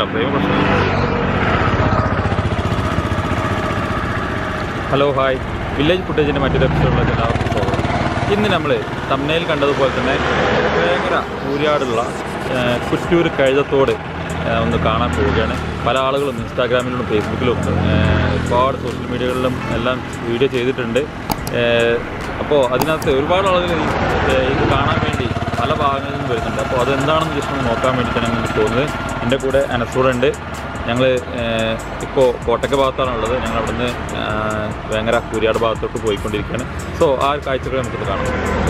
പ്രശ്നമില്ല ഫ്രെയിം പ്രശ്നമില്ല hello hi village ഫുട്ടേജിൻ്റെ മറ്റൊരു എപ്പിസോഡിലേക്ക് എല്ലാവർക്കും സ്വാഗതം ഇന്ന് നമ്മൾ തമ്മനയിൽ കണ്ടതുപോലെ തന്നെ ഭയങ്കര ഊരിയാടുള്ള ഏഹ്, കുറ്റൂർ കഴുതത്തോട് ഏഹ്, ഒന്ന് കാണാൻ പോവുകയാണ് പല ആളുകളും ഇൻസ്റ്റാഗ്രാമിലും ഫേസ്ബുക്കിലും ഏഹ്, ഒരുപാട് സോഷ്യൽ മീഡിയകളിലും എല്ലാം വീഡിയോ ചെയ്തിട്ടുണ്ട് അപ്പോൾ അതിനകത്ത് ഒരുപാട് ആളുകൾ ഈ, ഏഹ്, ഇത് കാണാൻ വേണ്ടി പല ഭാഗങ്ങളിൽ നിന്ന് വരുന്നുണ്ട് അപ്പോൾ അതെന്താണെന്ന് ജസ്റ്റ് ഒന്ന് നോക്കാൻ വേണ്ടിയിട്ടാണ് ഞങ്ങൾ പോകുന്നത് എൻ്റെ കൂടെ അനസൂറുണ്ട് ഞങ്ങൾ ഇപ്പോൾ കോട്ടയ്ക്ക് ഭാഗത്താണ് ഉള്ളത് ഞങ്ങൾ അവിടുന്ന് ഏഹ്, വേങ്ങര കൂരിയാട് ഭാഗത്തോട്ട് പോയിക്കൊണ്ടിരിക്കുകയാണ് സോ ആ ഒരു കാഴ്ചകൾ നമുക്കിത് കാണാം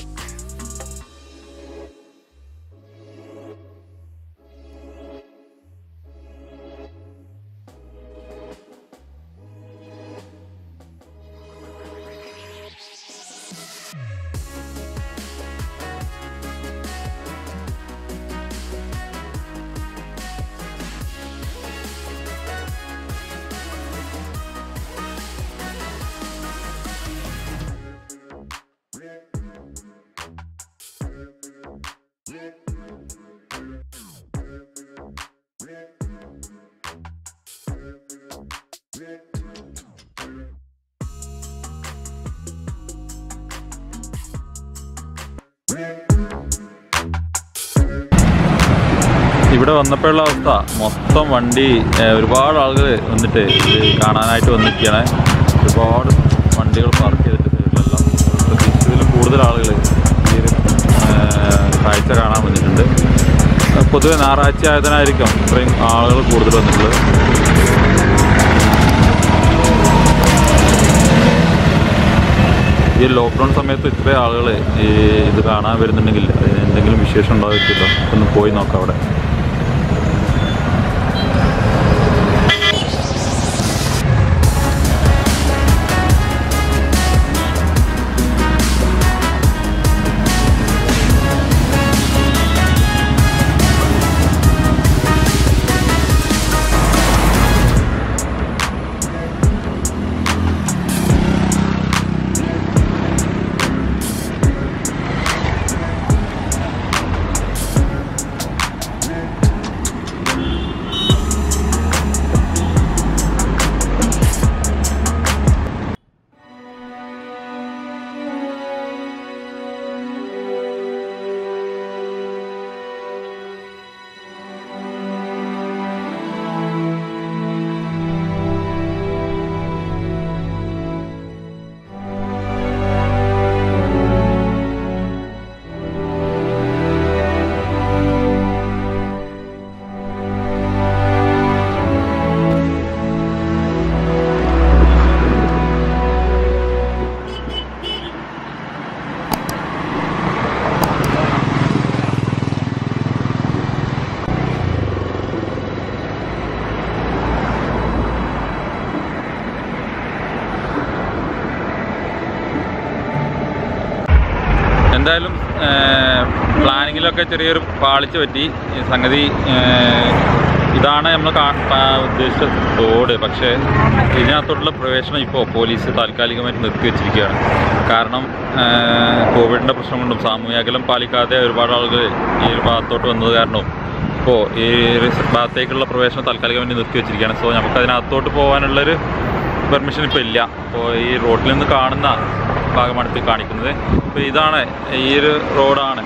ഇവിടെ വന്നപ്പോഴുള്ള അവസ്ഥ മൊത്തം വണ്ടി ഏഹ്, ഒരുപാട് ആളുകൾ വന്നിട്ട് ഇത് കാണാനായിട്ട് വന്നിരിക്കുകയാണ് ഒരുപാട് വണ്ടികൾ പാർക്ക് ചെയ്തിട്ട് സൈഡിലെല്ലാം പ്രതീക്ഷിച്ചതിലും കൂടുതൽ ആളുകൾ ഈ ഒരു ഏഹ്, കാഴ്ച കാണാൻ വന്നിട്ടുണ്ട് ഏഹ്, പൊതുവെ ഞായറാഴ്ച ആയതിനായിരിക്കും ഇത്രയും ആളുകൾ കൂടുതൽ വന്നിട്ടുള്ളത് ഈ ലോക്ക്ഡൗൺ സമയത്ത് ഇത്രയും ആളുകൾ ഈ ഇത് കാണാൻ വരുന്നുണ്ടെങ്കിൽ അതിന് എന്തെങ്കിലും വിശേഷം ഉണ്ടാവില്ലല്ലോ ഒന്ന് പോയി നോക്കാം അവിടെ എന്തായാലും പ്ലാനിങ്ങിലൊക്കെ ചെറിയൊരു പാളിച്ച പറ്റി ഈ സംഗതി ഏഹ്, ഇതാണ് നമ്മൾ ഉദ്ദേശിച്ച തോട് പക്ഷേ ഇതിനകത്തോട്ടുള്ള പ്രവേശനം ഇപ്പോൾ പോലീസ് താൽക്കാലികമായിട്ട് നിർത്തി വെച്ചിരിക്കുകയാണ് കാരണം ഏഹ്, കോവിഡിൻ്റെ പ്രശ്നം കൊണ്ടും സാമൂഹ്യ അകലം പാലിക്കാതെ ഒരുപാട് ആളുകൾ ഈ ഒരു ഭാഗത്തോട്ട് വന്നത് കാരണവും ഇപ്പോൾ ഈ ഒരു ഭാഗത്തേക്കുള്ള പ്രവേശനം താൽക്കാലികമായിട്ട് നിർത്തി വെച്ചിരിക്കുകയാണ് സോ നമുക്ക് അതിനകത്തോട്ട് പോകാനുള്ളൊരു പെർമിഷൻ ഇപ്പോൾ ഇല്ല അപ്പോൾ ഈ റോഡിൽ നിന്ന് കാണുന്ന ഭാഗമാണ് ഇപ്പോൾ ഈ കാണിക്കുന്നത് അപ്പോൾ ഇതാണ് ഈ ഒരു റോഡാണ്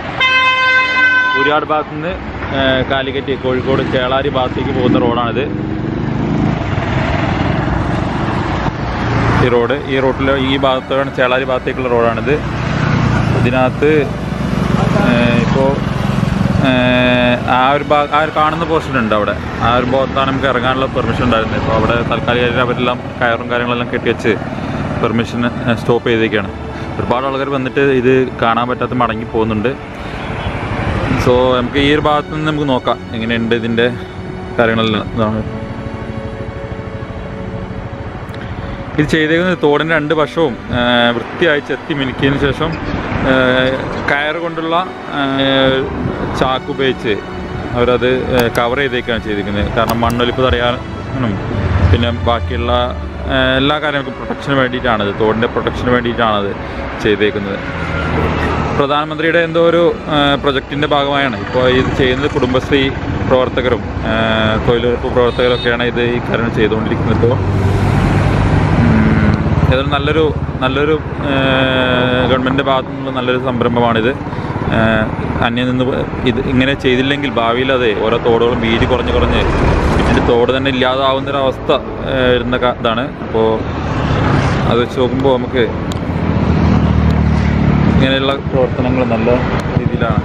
കുരിയാട് ഭാഗത്ത് നിന്ന് ഏഹ്, കാലിക്കറ്റ് കോഴിക്കോട് ചേളാരി ഭാഗത്തേക്ക് പോകുന്ന റോഡാണിത് ഈ റോഡ് ഈ റോഡിൽ ഈ ഭാഗത്താണ് ചേളാരി ഭാഗത്തേക്കുള്ള റോഡാണിത് ഇതിനകത്ത് ഇപ്പോൾ ആ ഒരു ഭാഗ ആ ഒരു കാണുന്ന പോർഷൻ ഉണ്ട് അവിടെ ആ ഒരു ഭാഗത്താണ് നമുക്ക് ഇറങ്ങാനുള്ള പെർമിഷൻ ഉണ്ടായിരുന്നത് ഇപ്പോൾ അവിടെ താൽക്കാലികമായിട്ട് അവരെല്ലാം കയറും കാര്യങ്ങളെല്ലാം കെട്ടിവെച്ച് പെർമിഷൻ സ്റ്റോപ്പ് ചെയ്തേക്കാണ് ഒരുപാട് ആൾക്കാർ വന്നിട്ട് ഇത് കാണാൻ പറ്റാത്ത മടങ്ങി പോകുന്നുണ്ട് സോ നമുക്ക് ഈ ഒരു ഭാഗത്ത് നിന്ന് നമുക്ക് നോക്കാം എങ്ങനെയുണ്ട് ഇതിൻ്റെ കാര്യങ്ങളെല്ലാം ഇതാണ് ഇത് ചെയ്തേക്കുന്നത് തോടിൻ്റെ രണ്ട് വശവും ആ, വൃത്തിയായി ചെത്തി മിനുക്കിയതിന് ശേഷം ആ, കയറ് കൊണ്ടുള്ള ആ, ചാക്ക് ഉപയോഗിച്ച് അവരത് കവർ ചെയ്തേക്കാണ് ചെയ്തിരിക്കുന്നത് കാരണം മണ്ണൊലിപ്പ് തടയാനും പിന്നെ ബാക്കിയുള്ള ആ, എല്ലാ കാര്യങ്ങൾക്കും പ്രൊട്ടക്ഷന് വേണ്ടിയിട്ടാണത് തോടിൻ്റെ പ്രൊട്ടക്ഷന് വേണ്ടിയിട്ടാണത് ചെയ്തേക്കുന്നത് പ്രധാനമന്ത്രിയുടെ എന്തോ ഒരു പ്രൊജക്റ്റിൻ്റെ ഭാഗമായാണ് ഇപ്പോൾ ഇത് ചെയ്യുന്നത് കുടുംബശ്രീ പ്രവർത്തകരും ആ, തൊഴിലുറപ്പ് പ്രവർത്തകരൊക്കെയാണ് ഇത് ഈ കാര്യം ചെയ്തുകൊണ്ടിരിക്കുന്നത് ഇപ്പോൾ ഏതായാലും നല്ലൊരു നല്ലൊരു ഗവൺമെൻറ്റിൻ്റെ ഭാഗത്തു നിന്നുള്ള നല്ലൊരു സംരംഭമാണിത് ആ, അന്യം നിന്ന് പോ- ഇത് ഇങ്ങനെ ചെയ്തില്ലെങ്കിൽ ഭാവിയിൽ അതെ ഓരോ തോടുകളും വീതി കുറഞ്ഞ് കുറഞ്ഞ് പിന്നീട് തോട് തന്നെ ഇല്ലാതാവുന്നൊരവസ്ഥ ആ, വരുന്ന ക- ഇതാണ് അപ്പോൾ അത് വെച്ച് നോക്കുമ്പോൾ നമുക്ക് ഇങ്ങനെയുള്ള പ്രവർത്തനങ്ങൾ നല്ല രീതിയിലാണ്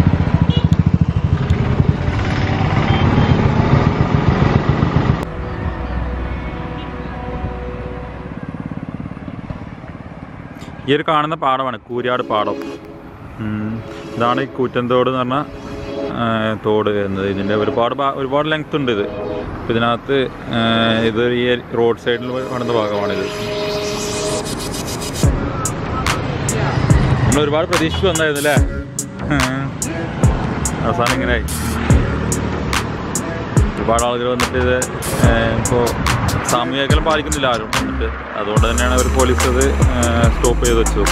ഈ ഒരു കാണുന്ന പാടമാണ് കൂരിയാട് പാടം ഉം. ഇതാണ് ഈ കൂറ്റൻതോട് എന്ന് പറഞ്ഞ ആ, തോട് എന്നത് ഇതിൻ്റെ ഒരുപാട് ഭാ- ഒരുപാട് ലെങ്ത് ഉണ്ട് ഇത് അപ്പോൾ ഇതിനകത്ത് ആ, ഇത് ഈ റോഡ് സൈഡിൽ കാണുന്ന ഭാഗമാണിത് നമ്മൾ ഒരുപാട് പ്രതീക്ഷിച്ച് വന്നായിരുന്നു അല്ലേ അവസാനം ഇങ്ങനെയായി ഒരുപാട് ആളുകൾ വന്നിട്ട് ഇത് ഇപ്പോൾ സാമൂഹിക അകലം പാലിക്കുന്നില്ല ആരും വന്നിട്ട് അതുകൊണ്ട് തന്നെയാണ് അവർ പോലീസ് അത് സ്റ്റോപ്പ് ചെയ്ത് വെച്ചു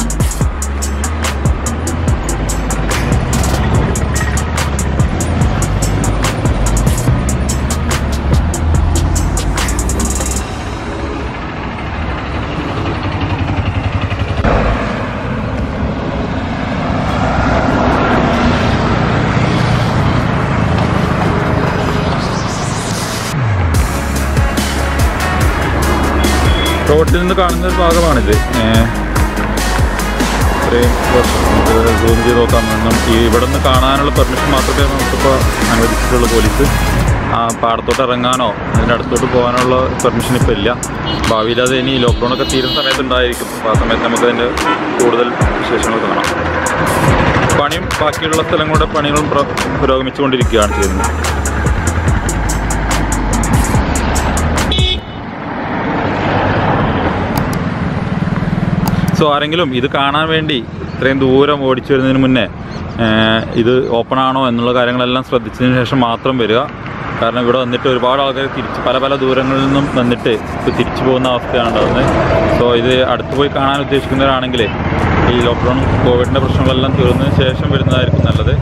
റോഡിൽ നിന്ന് കാണുന്ന ഒരു ഭാഗമാണിത് ഏഹ് ഇത്രയും സൂം ചെയ്ത് നോക്കാം നമുക്ക് ഈ ഇവിടെ നിന്ന് കാണാനുള്ള പെർമിഷൻ മാത്രമേ നമുക്കിപ്പോൾ അനുവദിച്ചിട്ടുള്ളൂ പോലീസ് ആ പാടത്തോട്ട് ഇറങ്ങാനോ അതിൻ്റെ അടുത്തോട്ട് പോകാനുള്ള പെർമിഷൻ ഇപ്പോൾ ഇല്ല ഭാവിയിൽ അത് ഇനി ലോക്ക്ഡൗണൊക്കെ തീരുന്ന സമയത്ത് ഉണ്ടായിരിക്കും അപ്പോൾ ആ സമയത്ത് നമുക്ക് അതിൻ്റെ കൂടുതൽ വിശേഷങ്ങൾ കാണാം പണിയും ബാക്കിയുള്ള സ്ഥലങ്ങളുടെ പണികളും പ്ര- പുരോഗമിച്ചുകൊണ്ടിരിക്കുകയാണ് ചെയ്യുന്നത് സോ ആരെങ്കിലും ഇത് കാണാൻ വേണ്ടി ഇത്രയും ദൂരം ഓടിച്ചു വരുന്നതിന് മുന്നേ ഏഹ്, ഇത് ഓപ്പൺ ആണോ എന്നുള്ള കാര്യങ്ങളെല്ലാം ശ്രദ്ധിച്ചതിന് ശേഷം മാത്രം വരിക കാരണം ഇവിടെ വന്നിട്ട് ഒരുപാട് ആൾക്കാർ തിരിച്ച് പല പല ദൂരങ്ങളിൽ നിന്നും വന്നിട്ട് ഇപ്പോൾ തിരിച്ചു പോകുന്ന അവസ്ഥയാണ് ഉണ്ടാകുന്നത് സോ ഇത് അടുത്ത് പോയി കാണാൻ ഉദ്ദേശിക്കുന്നവരാണെങ്കിൽ ഈ ലോക്ക്ഡൗൺ കോവിഡിൻ്റെ പ്രശ്നങ്ങളെല്ലാം തീർന്നതിന് ശേഷം വരുന്നതായിരിക്കും നല്ലത്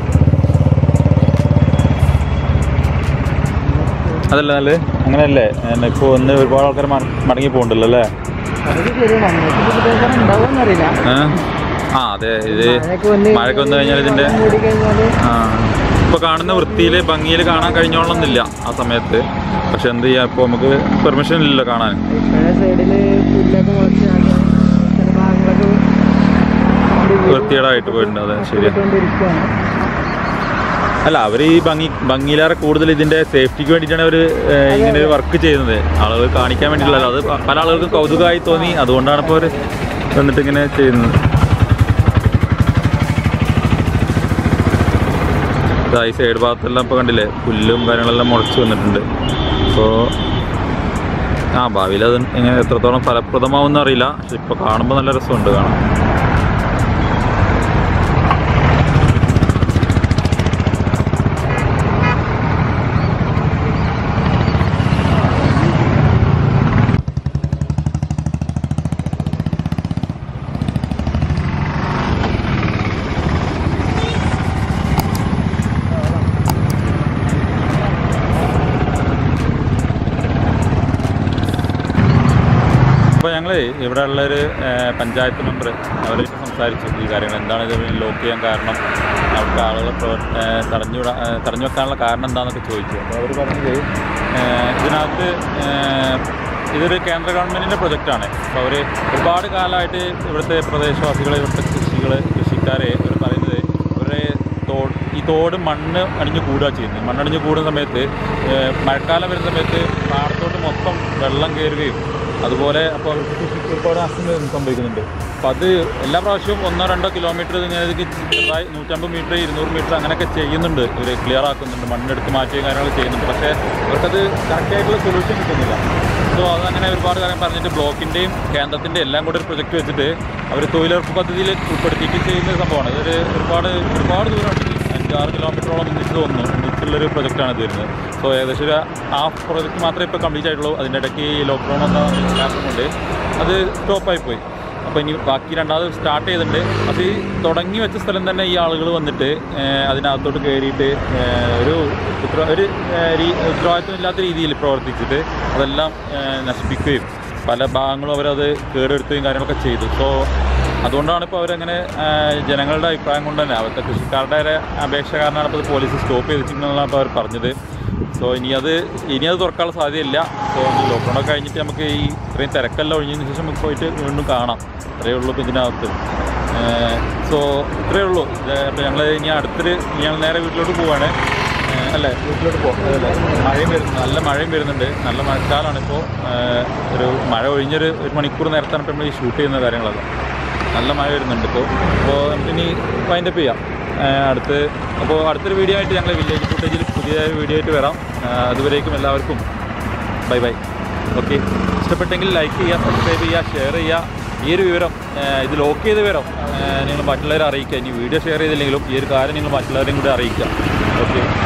അതല്ല നല്ലത് അങ്ങനെയല്ലേ ഇപ്പോൾ ഒന്ന് ഒരുപാട് ആൾക്കാർ മടങ്ങി പോകുന്നുണ്ടല്ലോ അല്ലേ അതൊക്കെ ശരിയാണ് അങ്ങോട്ട് ബുദ്ധിമുട്ടൊക്കെ ഉണ്ടാവുമെന്നറിയില്ല ഏഹ്? ആ അതെ ഇത് മഴയൊക്കെ വന്ന് മഴയൊക്കെ വന്നു കഴിഞ്ഞാൽ ഇതിൻ്റെ വെള്ളം കൂടി കഴിഞ്ഞാല് ആ, ഇപ്പൊ കാണുന്ന വൃത്തിയിൽ ഭംഗിയിൽ കാണാൻ കഴിഞ്ഞോളന്നില്ല ആ സമയത്ത് പക്ഷെ എന്ത് ചെയ്യാ ഇപ്പൊ നമുക്ക് പെർമിഷൻ ഇല്ലല്ലോ കാണാൻ ഇപ്പഴേ സൈഡില് പുല്ലൊക്കെ മുളച്ച് ആകെ ചില ഭാഗങ്ങളൊക്കെ ഒരു വൃത്തികേടായിട്ട് പോയിട്ടുണ്ട് അതെ ശരിയാ ഇട്ടുകൊണ്ടിരിക്കുകയാണ്. അല്ല അവർ ഈ ഭംഗി ഭംഗിയിലേറെ കൂടുതൽ ഇതിന്റെ സേഫ്റ്റിക്ക് വേണ്ടിയിട്ടാണ് അവർ ഇങ്ങനെ ഒരു വർക്ക് ചെയ്യുന്നത് ആളുകൾ കാണിക്കാൻ വേണ്ടിയിട്ടുള്ള അത് പ- പല ആളുകൾക്കും കൗതുകമായി തോന്നി അതുകൊണ്ടാണ് ഇപ്പോൾ അവർ വന്നിട്ട് ഇങ്ങനെ ചെയ്യുന്നത് ഇതാ ഈ സൈഡ് ഭാഗത്തെല്ലാം ഇപ്പോൾ കണ്ടില്ലേ പുല്ലും കാര്യങ്ങളെല്ലാം മുളച്ച് വന്നിട്ടുണ്ട് അപ്പോൾ ആ ഭാവിയിൽ അത് ഇങ്ങനെ എത്രത്തോളം ഫലപ്രദമാവും അറിയില്ല പക്ഷെ ഇപ്പോൾ കാണുമ്പോൾ നല്ല രസമുണ്ട് കാണാൻ അപ്പോൾ ഞങ്ങൾ ഇവിടെ ഉള്ളൊരു ഏഹ്, പഞ്ചായത്ത് മെമ്പർ അവരായിട്ട് സംസാരിച്ചു ഈ കാര്യങ്ങൾ എന്താണ് ഇത് ലോക്ക് ചെയ്യാൻ കാരണം അവിടുത്തെ ആളുകളെ പ്രവർ ഏഹ്, തടഞ്ഞു വിടാ ഏഹ്, തടഞ്ഞു വെക്കാനുള്ള കാരണം എന്താണെന്നൊക്കെ ചോദിച്ചു അപ്പോൾ അവർ പറഞ്ഞത് ഏഹ്, ഇതിനകത്ത് ഏഹ്, ഇതൊരു കേന്ദ്ര ഗവൺമെൻറ്റിൻ്റെ പ്രൊജക്റ്റാണ് അപ്പോൾ അവർ ഒരുപാട് കാലമായിട്ട് ഇവിടുത്തെ പ്രദേശവാസികൾ ഇവിടുത്തെ കൃഷികൾ കൃഷിക്കാരെ ഇവർ പറയുന്നത് ഇവരുടെ തോട് ഈ തോട് മണ്ണ് അടിഞ്ഞ് കൂടുക ചെയ്യുന്നത് മണ്ണടിഞ്ഞ് കൂടുന്ന സമയത്ത് ഏഹ്, മഴക്കാലം വരുന്ന സമയത്ത് പാടത്തോട്ട് മൊത്തം വെള്ളം കയറുകയും അതുപോലെ അപ്പോൾ അവർക്ക് കൃഷിക്ക് ഒരുപാട് നഷ്ടം സംഭവിക്കുന്നുണ്ട് അപ്പോൾ അത് എല്ലാ പ്രാവശ്യവും ഒന്നോ രണ്ടോ കിലോമീറ്റർ ഇങ്ങനെ ഇതിക്ക് ചെറുതായി നൂറ്റമ്പത് മീറ്റർ ഇരുന്നൂറ് മീറ്റർ അങ്ങനെയൊക്കെ ചെയ്യുന്നുണ്ട് ഇവർ ക്ലിയർ ആക്കുന്നുണ്ട് മണ്ണെടുത്ത് മാറ്റുകയും കാര്യങ്ങൾ ചെയ്യുന്നുണ്ട് പക്ഷേ അവർക്കത് കറക്റ്റായിട്ടുള്ള സൊല്യൂഷൻ കിട്ടുന്നില്ല സോ അതങ്ങനെ ഒരുപാട് കാര്യം പറഞ്ഞിട്ട് ബ്ലോക്കിൻ്റെയും കേന്ദ്രത്തിൻ്റെ എല്ലാം കൂടെ ഒരു പ്രൊജക്റ്റ് വെച്ചിട്ട് അവർ തൊഴിലുറപ്പ് പദ്ധതിയിൽ ഉൾപ്പെടുത്തിയിട്ട് ചെയ്യുന്ന ഒരു സംഭവമാണ് ഇതൊരു ഒരുപാട് ഒരുപാട് ദൂരമുണ്ട് അഞ്ചാറ് കിലോമീറ്ററോളം ഒന്നിച്ച് തോന്നുന്നു ഒന്നിച്ചുള്ളൊരു പ്രൊജക്റ്റാണ് ഇത് വരുന്നത് സോ ഏകദേശം ഒരു ഹാഫ് പ്രൊജക്റ്റ് മാത്രമേ ഇപ്പോൾ കംപ്ലീറ്റ് ആയിട്ടുള്ളൂ അതിൻ്റെ ഇടയ്ക്ക് ഈ ലോക്ക്ഡൗൺ വന്ന കാരണം കൊണ്ട് അത് സ്റ്റോപ്പായി പോയി അപ്പോൾ ഇനി ബാക്കി രണ്ടാമത് സ്റ്റാർട്ട് ചെയ്തിട്ടുണ്ട് അത് ഈ തുടങ്ങി വെച്ച സ്ഥലം തന്നെ ഈ ആളുകൾ വന്നിട്ട് ഏഹ്, അതിനകത്തോട്ട് കയറിയിട്ട് ഏഹ്, ഒരു ഉത്തര ഒരു ഏഹ്, രീ- ഉത്തരവാദിത്വം ഇല്ലാത്ത രീതിയിൽ പ്രവർത്തിച്ചിട്ട് അതെല്ലാം ഏഹ്, നശിപ്പിക്കുകയും പല ഭാഗങ്ങളും അവരത് കേടെടുത്തുകയും കാര്യങ്ങളൊക്കെ ചെയ്തു സോ അതുകൊണ്ടാണ് ഇപ്പോൾ അവരങ്ങനെ ഏഹ്, ജനങ്ങളുടെ അഭിപ്രായം കൊണ്ട് തന്നെ അവിടുത്തെ കൃഷിക്കാരുടെ ഒരു അപേക്ഷ കാരണമാണ് ഇപ്പോൾ ഇത് പോലീസ് സ്റ്റോപ്പ് ചെയ്തിട്ടുണ്ടെന്നാണ് ഇപ്പോൾ അവർ പറഞ്ഞത് സോ ഇനി അത് ഇനി അത് തുറക്കാനുള്ള സാധ്യതയില്ല സോ ഇനി ലോക്ക്ഡൗണൊക്കെ കഴിഞ്ഞിട്ട് നമുക്ക് ഈ ഇത്രയും തിരക്കെല്ലാം ഒഴിഞ്ഞതിന് ശേഷം നമുക്ക് പോയിട്ട് വീണ്ടും കാണാം അത്രയേ ഉള്ളൂ ഇപ്പോൾ ഇതിനകത്ത് സോ ഇത്രയേ ഉള്ളൂ അപ്പോൾ ഞങ്ങൾ ഇനി അടുത്തൊരു ഞങ്ങൾ നേരെ വീട്ടിലോട്ട് പോവാണ് ഏഹ് അല്ലേ വീട്ടിലോട്ട് പോകും അതല്ലേ മഴയും വരുന്നു നല്ല മഴയും വരുന്നുണ്ട് നല്ല മഴക്കാലമാണ് ഇപ്പോൾ ഒരു മഴ ഒഴിഞ്ഞൊരു ഒരു മണിക്കൂർ നേരത്താണ് ഇപ്പോൾ നമ്മൾ ഈ ഷൂട്ട് ചെയ്യുന്ന കാര്യങ്ങളൊക്കെ നല്ല മഴ വരുന്നുണ്ട് ഇപ്പോൾ അപ്പോൾ നമുക്കിനി വൈൻഡപ്പ് ചെയ്യാം ഏഹ് അടുത്ത് അപ്പോൾ അടുത്തൊരു വീഡിയോ ആയിട്ട് ഞങ്ങൾ വില്ലേജ് ഫുട്ടേജിൽ പുതിയ വീഡിയോ ആയിട്ട് വരാം ഏഹ് അതുവരേക്കും എല്ലാവർക്കും ബൈ ബൈ ഓക്കെ ഇഷ്ടപ്പെട്ടെങ്കിൽ ലൈക്ക് ചെയ്യുക സബ്സ്ക്രൈബ് ചെയ്യുക ഷെയർ ചെയ്യുക ഈ ഒരു വിവരം ഏഹ് ഇത് ലോക്ക് ചെയ്ത വിവരം ഏഹ് നിങ്ങൾ മറ്റുള്ളവരെ അറിയിക്കുക ഇനി വീഡിയോ ഷെയർ ചെയ്തില്ലെങ്കിലും ഈ ഒരു കാര്യം നിങ്ങൾ മറ്റുള്ളവരെയും കൂടി അറിയിക്കുക ഓക്കെ